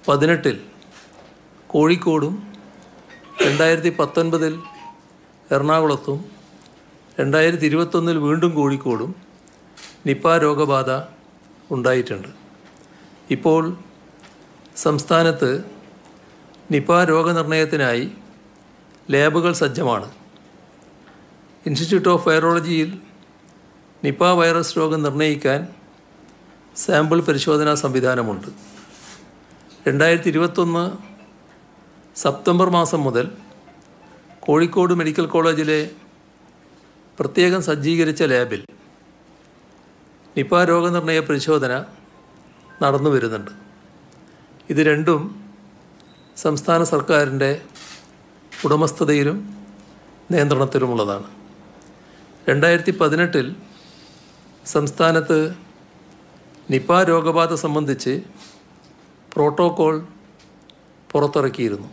പതിനെട്ടിൽ കോഴിക്കോടും രണ്ടായിരത്തി പത്തൊൻപതിൽ എറണാകുളത്തും രണ്ടായിരത്തി ഇരുപത്തൊന്നിൽ വീണ്ടും കോഴിക്കോടും നിപ്പ രോഗബാധ ഉണ്ടായിട്ടുണ്ട് ഇപ്പോൾ സംസ്ഥാനത്ത് നിപ്പ രോഗനിർണയത്തിനായി ലാബുകൾ സജ്ജമാണ് ഇൻസ്റ്റിറ്റ്യൂട്ട് ഓഫ് വൈറോളജിയിൽ നിപ്പ വൈറസ് രോഗം നിർണ്ണയിക്കാൻ സാമ്പിൾ പരിശോധനാ സംവിധാനമുണ്ട് രണ്ടായിരത്തി ഇരുപത്തൊന്ന് സെപ്റ്റംബർ മാസം മുതൽ കോഴിക്കോട് മെഡിക്കൽ കോളേജിലെ പ്രത്യേകം സജ്ജീകരിച്ച ലാബിൽ നിപ്പ രോഗനിർണയ പരിശോധന നടന്നു വരുന്നുണ്ട് ഇത് രണ്ടും സംസ്ഥാന സർക്കാരിൻ്റെ ഉടമസ്ഥതയിലും നിയന്ത്രണത്തിലുമുള്ളതാണ് രണ്ടായിരത്തി പതിനെട്ടിൽ സംസ്ഥാനത്ത് നിപ്പ രോഗബാധ സംബന്ധിച്ച് പ്രോട്ടോകോൾ പുറത്തിറക്കിയിരുന്നു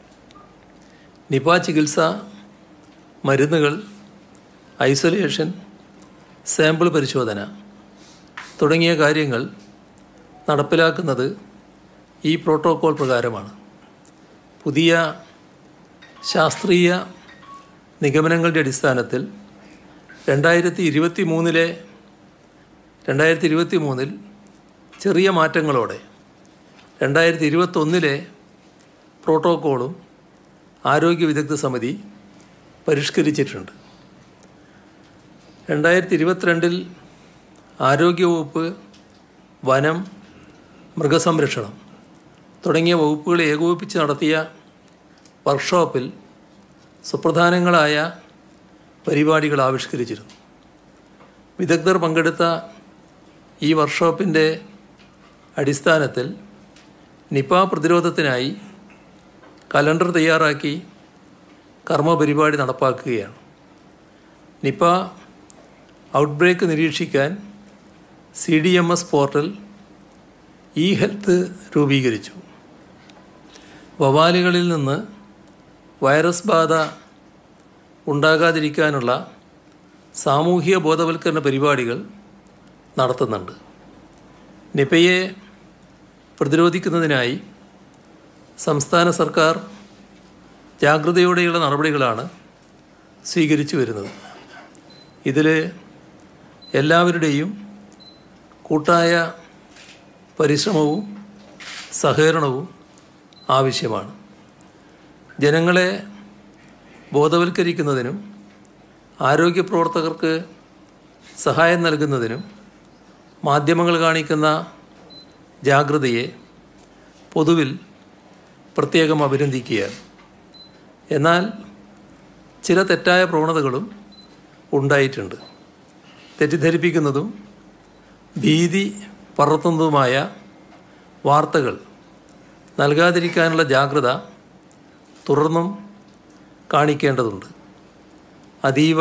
നിപ ചികിത്സ മരുന്നുകൾ ഐസൊലേഷൻ സാമ്പിൾ പരിശോധന തുടങ്ങിയ കാര്യങ്ങൾ നടപ്പിലാക്കുന്നത് ഈ പ്രോട്ടോകോൾ പ്രകാരമാണ് പുതിയ ശാസ്ത്രീയ നിഗമനങ്ങളുടെ അടിസ്ഥാനത്തിൽ രണ്ടായിരത്തി ഇരുപത്തി മൂന്നിലെ രണ്ടായിരത്തി ഇരുപത്തി മൂന്നിൽ ചെറിയ മാറ്റങ്ങളോടെ രണ്ടായിരത്തി ഇരുപത്തൊന്നിലെ പ്രോട്ടോക്കോളും ആരോഗ്യ വിദഗ്ധ സമിതി പരിഷ്കരിച്ചിട്ടുണ്ട് രണ്ടായിരത്തി ഇരുപത്തിരണ്ടിൽ ആരോഗ്യവകുപ്പ് വനം മൃഗസംരക്ഷണം തുടങ്ങിയ വകുപ്പുകൾ ഏകോപിപ്പിച്ച് നടത്തിയ വർക്ക്ഷോപ്പിൽ സുപ്രധാനങ്ങളായ പരിപാടികൾ ആവിഷ്കരിച്ചിരുന്നു വിദഗ്ധർ പങ്കെടുത്ത ഈ വർക്ക്ഷോപ്പിൻ്റെ അടിസ്ഥാനത്തിൽ നിപ പ്രതിരോധത്തിനായി കലണ്ടർ തയ്യാറാക്കി കർമ്മ പരിപാടി നടപ്പാക്കുകയാണ് നിപ ഔട്ട്ബ്രേക്ക് നിരീക്ഷിക്കാൻ C D M S portal e health രൂപീകരിച്ചു വവാലുകളിൽ നിന്ന് വൈറസ് ബാധ ഉണ്ടാകാതിരിക്കാനുള്ള സാമൂഹിക ബോധവൽക്കരണ പരിപാടികൾ നടത്തുന്നുണ്ട് നിപയെ പ്രതിരോധിക്കുന്നതിനായി സംസ്ഥാന സർക്കാർ ജാഗ്രതയോടെയുള്ള നടപടികളാണ് സ്വീകരിച്ചു വരുന്നത് ഇതിൽ എല്ലാവരുടെയും കൂട്ടായ പരിശ്രമവും സഹകരണവും ആവശ്യമാണ് ജനങ്ങളെ ബോധവൽക്കരിക്കുന്നതിനും ആരോഗ്യ പ്രവർത്തകർക്ക് സഹായം നൽകുന്നതിനും മാധ്യമങ്ങൾ കാണിക്കുന്ന ജാഗ്രതയെ പൊതുവിൽ പ്രത്യേകം അഭിനന്ദിക്കുകയാണ് എന്നാൽ ചില തെറ്റായ പ്രവണതകളും ഉണ്ടായിട്ടുണ്ട് തെറ്റിദ്ധരിപ്പിക്കുന്നതും ഭീതി പടർത്തുന്നതുമായ വാർത്തകൾ നൽകാതിരിക്കാനുള്ള ജാഗ്രത തുടർന്നും കാണിക്കേണ്ടതുണ്ട് അതീവ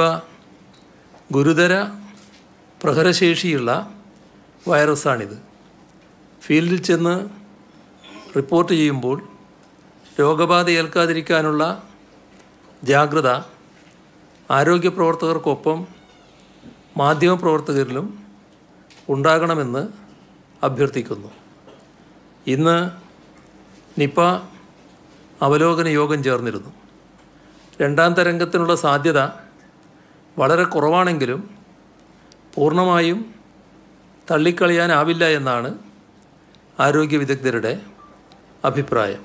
ഗുരുതര പ്രഹരശേഷിയുള്ള വൈറസാണിത് ഫീൽഡിൽ ചെന്ന് റിപ്പോർട്ട് ചെയ്യുമ്പോൾ രോഗബാധ ഏൽക്കാതിരിക്കാനുള്ള ജാഗ്രത ആരോഗ്യ പ്രവർത്തകർക്കൊപ്പം മാധ്യമപ്രവർത്തകരിലും ഉണ്ടാകണമെന്ന് അഭ്യർത്ഥിക്കുന്നു ഇന്ന് നിപ അവലോകന യോഗം ചേർന്നിരുന്നു രണ്ടാം തരംഗത്തിനുള്ള സാധ്യത വളരെ കുറവാണെങ്കിലും പൂർണ്ണമായും തള്ളിക്കളയാനാവില്ല എന്നാണ് ആരോഗ്യ വിദഗ്ധരുടെ അഭിപ്രായം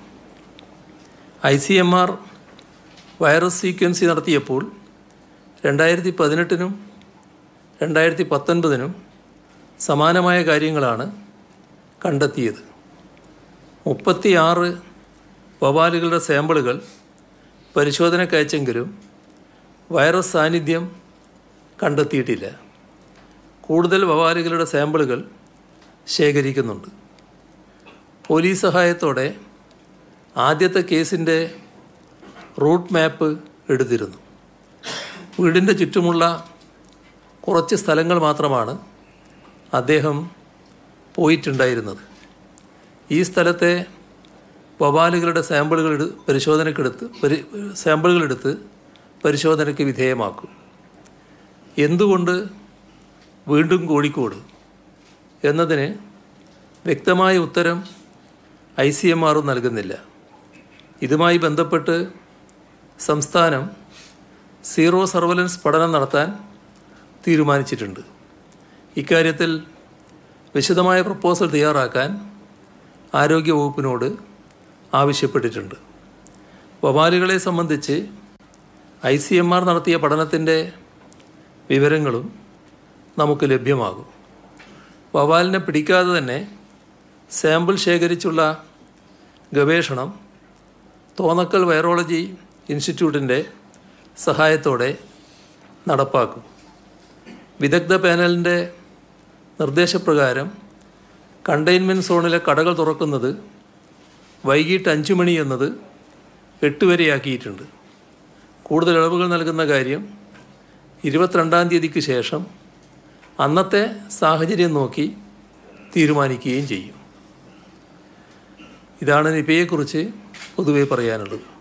I C M R virus sequence നടത്തിയപ്പോൾ രണ്ടായിരത്തി പതിനെട്ടിനും രണ്ടായിരത്തി പത്തൊൻപതിനും സമാനമായ കാര്യങ്ങളാണ് കണ്ടെത്തിയത് മുപ്പത്തിയാറ് വവാലുകളുടെ സാമ്പിളുകൾ പരിശോധനയ്ക്ക് അയച്ചെങ്കിലും വൈറസ് സാന്നിധ്യം കണ്ടെത്തിയിട്ടില്ല കൂടുതൽ വവാലുകളുടെ സാമ്പിളുകൾ ശേഖരിക്കുന്നുണ്ട് പോലീസ് സഹായത്തോടെ ആദ്യത്തെ കേസിൻ്റെ റൂട്ട് മാപ്പ് എടുത്തിരുന്നു വീടിൻ്റെ ചുറ്റുമുള്ള കുറച്ച് സ്ഥലങ്ങൾ മാത്രമാണ് അദ്ദേഹം പോയിട്ടുണ്ടായിരുന്നത് ഈ സ്ഥലത്തെ വവാലുകളുടെ സാമ്പിളുകൾ എടു പരിശോധനയ്ക്കെടുത്ത് പരി സാമ്പിളുകളെടുത്ത് പരിശോധനയ്ക്ക് വിധേയമാക്കും എന്തുകൊണ്ട് വീണ്ടും കോഴിക്കോട് എന്നതിന് വ്യക്തമായ ഉത്തരം ഐ സി എം ആറും നൽകുന്നില്ല ഇതുമായി ബന്ധപ്പെട്ട് സംസ്ഥാനം സീറോ സർവലൻസ് പഠനം നടത്താൻ തീരുമാനിച്ചിട്ടുണ്ട് ഇക്കാര്യത്തിൽ വിശദമായ പ്രപ്പോസൽ തയ്യാറാക്കാൻ ആരോഗ്യവകുപ്പിനോട് ആവശ്യപ്പെട്ടിട്ടുണ്ട് വവാലുകളെ സംബന്ധിച്ച് ഐ സി എം ആർ നടത്തിയ പഠനത്തിൻ്റെ വിവരങ്ങളും നമുക്ക് ലഭ്യമാകും വവാലിനെ പിടിക്കാതെ തന്നെ സാമ്പിൾ ശേഖരിച്ചുള്ള ഗവേഷണം തോന്നക്കൽ വൈറോളജി ഇൻസ്റ്റിറ്റ്യൂട്ടിൻ്റെ സഹായത്തോടെ നടപ്പാക്കും വിദഗ്ധ പാനലിൻ്റെ നിർദ്ദേശപ്രകാരം കണ്ടെയ്ൻമെൻറ്റ് സോണിലെ കടകൾ തുറക്കുന്നത് വൈകിട്ട് അഞ്ച് മണി എന്നത് എട്ട് വരെയാക്കിയിട്ടുണ്ട് കൂടുതൽ ഇളവുകൾ നൽകുന്ന കാര്യം ഇരുപത്തിരണ്ടാം തീയതിക്ക് ശേഷം അന്നത്തെ സാഹചര്യം നോക്കി തീരുമാനിക്കുകയും ചെയ്യും ഇതാണ് നിപയെക്കുറിച്ച് പൊതുവെ പറയാനുള്ളത്